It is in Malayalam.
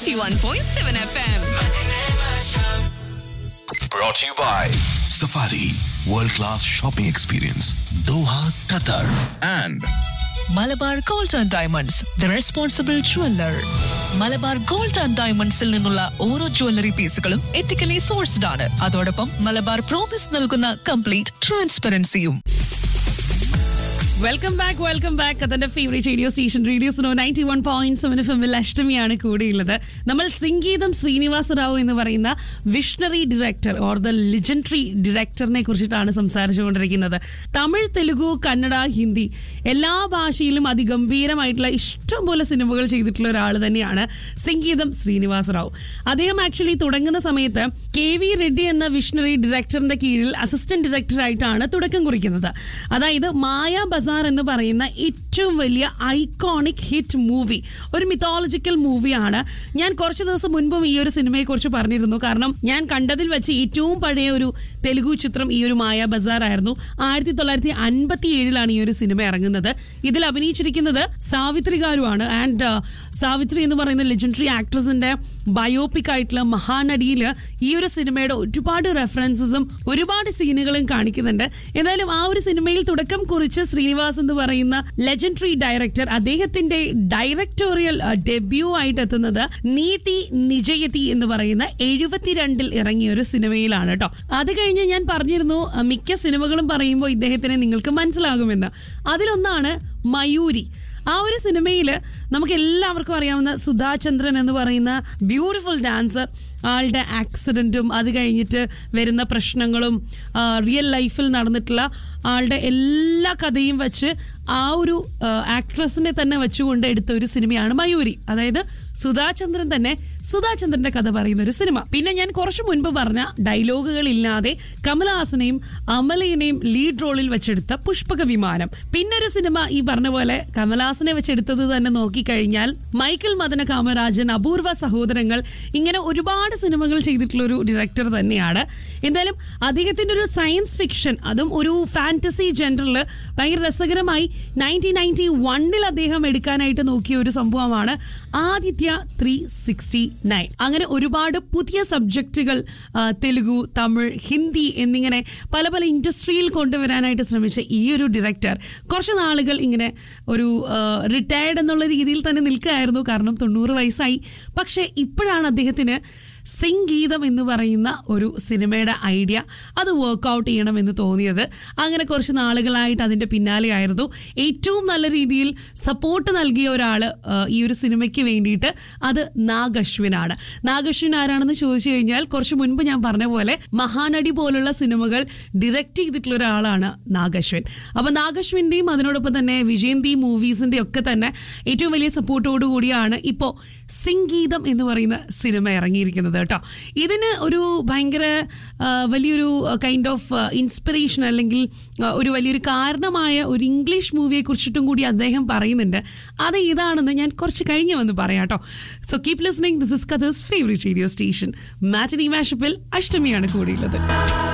91.7 FM. Brought to you by Safari World Class Shopping Experience Doha, Qatar and Malabar gold and diamonds the responsible jeweller Malabar gold and ഡയമണ്ട്സിൽ നിന്നുള്ള ഓരോ ജ്വല്ലറി പീസുകളും എത്തിക്കലി സോഴ്സ്ഡ് ആണ് അതോടൊപ്പം മലബാർ പ്രോമിസ് നൽകുന്ന കംപ്ലീറ്റ് ട്രാൻസ്പെറൻസിയും വെൽക്കം ബാക്ക് വെൽക്കം ബാക്ക് അതിന്റെ favourite radio station radio Suno ninety one point seven F എമ്മിൽ അഷ്ടമിയാണ് കൂടിയുള്ളത് നമ്മൾ സംഗീതം ശ്രീനിവാസ റാവു എന്ന് പറയുന്ന visionary director or the legendary ഡയറക്ടറിനെ കുറിച്ചിട്ടാണ് സംസാരിച്ചുകൊണ്ടിരിക്കുന്നത് തമിഴ് തെലുഗു കന്നഡ ഹിന്ദി എല്ലാ ഭാഷയിലും അതിഗംഭീരമായിട്ടുള്ള ഇഷ്ടം പോലെ സിനിമകൾ ചെയ്തിട്ടുള്ള ഒരാൾ തന്നെയാണ് സംഗീതം ശ്രീനിവാസ റാവു അദ്ദേഹം ആക്ച്വലി തുടങ്ങുന്ന സമയത്ത് കെ വി റെഡ്ഡി എന്ന വിഷണറി ഡയറക്ടറിന്റെ കീഴിൽ അസിസ്റ്റന്റ് ഡയറക്ടറായിട്ടാണ് തുടക്കം കുറിക്കുന്നത് അതായത് മായ ബസാർ എന്ന് പറയുന്ന ഏറ്റവും വലിയ ഐക്കോണിക് ഹിറ്റ് മൂവി ഒരു മിത്തോളജിക്കൽ മൂവിയാണ് ഞാൻ കുറച്ച് ദിവസം മുൻപും ഈ ഒരു സിനിമയെ കുറിച്ച് പറഞ്ഞിരുന്നു കാരണം ഞാൻ കണ്ടതിൽ വെച്ച് ഏറ്റവും പഴയ ഒരു തെലുഗു ചിത്രം ഈ ഒരു മായ ബസാർ ആയിരുന്നു ആയിരത്തി തൊള്ളായിരത്തി അൻപത്തി ഏഴിലാണ് ഈ ഒരു സിനിമ ഇറങ്ങുന്നത് ഇതിൽ അഭിനയിച്ചിരിക്കുന്നത് സാവിത്രി ഗാരുവാണ് ആൻഡ് സാവിത്രി എന്ന് പറയുന്ന ലെജൻഡറി ആക്ട്രസിന്റെ ബയോപിക് ആയിട്ടുള്ള മഹാനടിയിൽ ഈ ഒരു സിനിമയുടെ ഒരുപാട് റെഫറൻസസും ഒരുപാട് സീനുകളും കാണിക്കുന്നുണ്ട് എന്തായാലും ആ ഒരു സിനിമയിൽ തുടക്കം കുറിച്ച് ശ്രീനിവാസ് എന്ന് പറയുന്ന ലെജൻഡറി ഡയറക്ടർ അദ്ദേഹത്തിന്റെ ഡയറക്ടോറിയൽ ഡെബ്യൂ ആയിട്ട് എത്തുന്നത് നീതി നിജയതി എന്ന് പറയുന്ന എഴുപത്തിരണ്ടിൽ ഇറങ്ങിയ ഒരു സിനിമയിലാണ് കേട്ടോ അത് കഴിഞ്ഞ് ഞാൻ പറഞ്ഞിരുന്നു അഹ് മിക്ക സിനിമകളും പറയുമ്പോൾ ഇദ്ദേഹത്തിനെ നിങ്ങൾക്ക് മനസ്സിലാകുമെന്ന് അതിലൊന്നാണ് മയൂരി ആ ഒരു സിനിമയിൽ നമുക്ക് എല്ലാവർക്കും അറിയാവുന്ന സുധാചന്ദ്രൻ എന്ന് പറയുന്ന ബ്യൂട്ടിഫുൾ ഡാൻസർ ആളുടെ ആക്സിഡന്റും അത് കഴിഞ്ഞിട്ട് വരുന്ന പ്രശ്നങ്ങളും റിയൽ ലൈഫിൽ നടന്നിട്ടുള്ള ആളുടെ എല്ലാ കഥയും വെച്ച് ആ ഒരു ആക്ട്രസിനെ തന്നെ വെച്ചുകൊണ്ട് എടുത്ത ഒരു സിനിമയാണ് മയൂരി അതായത് സുധാചന്ദ്രൻ തന്നെ സുധാചന്ദ്രന്റെ കഥ പറയുന്ന ഒരു സിനിമ പിന്നെ ഞാൻ കുറച്ചു മുൻപ് പറഞ്ഞ ഡയലോഗുകൾ ഇല്ലാതെ കമലഹാസനെയും അമലയെയും ലീഡ് റോളിൽ വെച്ചെടുത്ത പുഷ്പക വിമാനം പിന്നെ ഒരു സിനിമ ഈ പറഞ്ഞ പോലെ കമലഹാസനെ വെച്ചെടുത്തത് തന്നെ നോക്കിക്കഴിഞ്ഞാൽ മൈക്കിൾ മദന കാമരാജൻ അപൂർവ സഹോദരങ്ങൾ ഇങ്ങനെ ഒരുപാട് സിനിമകൾ ചെയ്തിട്ടുള്ള ഒരു ഡയറക്ടർ തന്നെയാണ് എന്തായാലും അദ്ദേഹത്തിന്റെ ഒരു സയൻസ് ഫിക്ഷൻ അതും ഒരു ഫാന്റസി ജനറിൽ ഭയങ്കര രസകരമായി നയൻറ്റീൻ നയൻറ്റി വണ്ണിൽ അദ്ദേഹം എടുക്കാനായിട്ട് നോക്കിയ ഒരു സംഭവമാണ് ആദിത്യ ത്രീ സിക്സ്റ്റി നയൻ അങ്ങനെ ഒരുപാട് പുതിയ സബ്ജക്റ്റുകൾ ആ, തെലുഗു തമിഴ് ഹിന്ദി എന്നിങ്ങനെ പല പല ഇൻഡസ്ട്രിയിൽ കൊണ്ടുവരാനായിട്ട് ശ്രമിച്ച ഈ ഒരു ഡയറക്ടർ കുറച്ച് നാളുകൾ ഇങ്ങനെ ഒരു റിട്ടയർഡ് എന്നുള്ള രീതിയിൽ തന്നെ നിൽക്കുകയായിരുന്നു കാരണം തൊണ്ണൂറ് വയസ്സായി പക്ഷേ ഇപ്പോഴാണ് അദ്ദേഹത്തിന് സംഗീതം എന്ന് പറയുന്ന ഒരു സിനിമയുടെ ഐഡിയ അത് വർക്കൗട്ട് ചെയ്യണമെന്ന് തോന്നിയത് അങ്ങനെ കുറച്ച് നാളുകളായിട്ട് അതിന്റെ പിന്നാലെയായിരുന്നു ഏറ്റവും നല്ല രീതിയിൽ സപ്പോർട്ട് നൽകിയ ഒരാൾ ഈ ഒരു സിനിമയ്ക്ക് വേണ്ടിയിട്ട് അത് നാഗശ്വിനാണ് നാഗശ്വിൻ ആരാണെന്ന് ചോദിച്ചു കഴിഞ്ഞാൽ കുറച്ച് മുൻപ് ഞാൻ പറഞ്ഞ പോലെ മഹാനടി പോലുള്ള സിനിമകൾ ഡിറക്റ്റ് ചെയ്തിട്ടുള്ള ഒരാളാണ് നാഗശ്വിൻ അപ്പൊ നാഗശ്വിന്റെയും അതിനോടൊപ്പം തന്നെ വിജയന്തി മൂവീസിന്റെ ഒക്കെ തന്നെ ഏറ്റവും വലിയ സപ്പോർട്ടോടു കൂടിയാണ് ഇപ്പോൾ സംഗീതം എന്ന് പറയുന്ന സിനിമ ഇറങ്ങിയിരിക്കുന്നത് കേട്ടോ ഇതിന് ഒരു ഭയങ്കര ആ, വലിയൊരു കൈൻഡ് ഓഫ് ഇൻസ്പിറേഷൻ അല്ലെങ്കിൽ ആ, ഒരു വലിയൊരു കാരണമായ ഒരു ഇംഗ്ലീഷ് മൂവിയെ കുറിച്ചിട്ടും കൂടി അദ്ദേഹം പറയുന്നുണ്ട് അത് ഇതാണെന്ന് ഞാൻ കുറച്ച് കഴിഞ്ഞ് വന്ന് പറയാം കേട്ടോ so keep listening this is Qatar's favourite radio station matinee മാഷപ്പിൽ അഷ്ടമിയാണ് കൂടിയുള്ളത്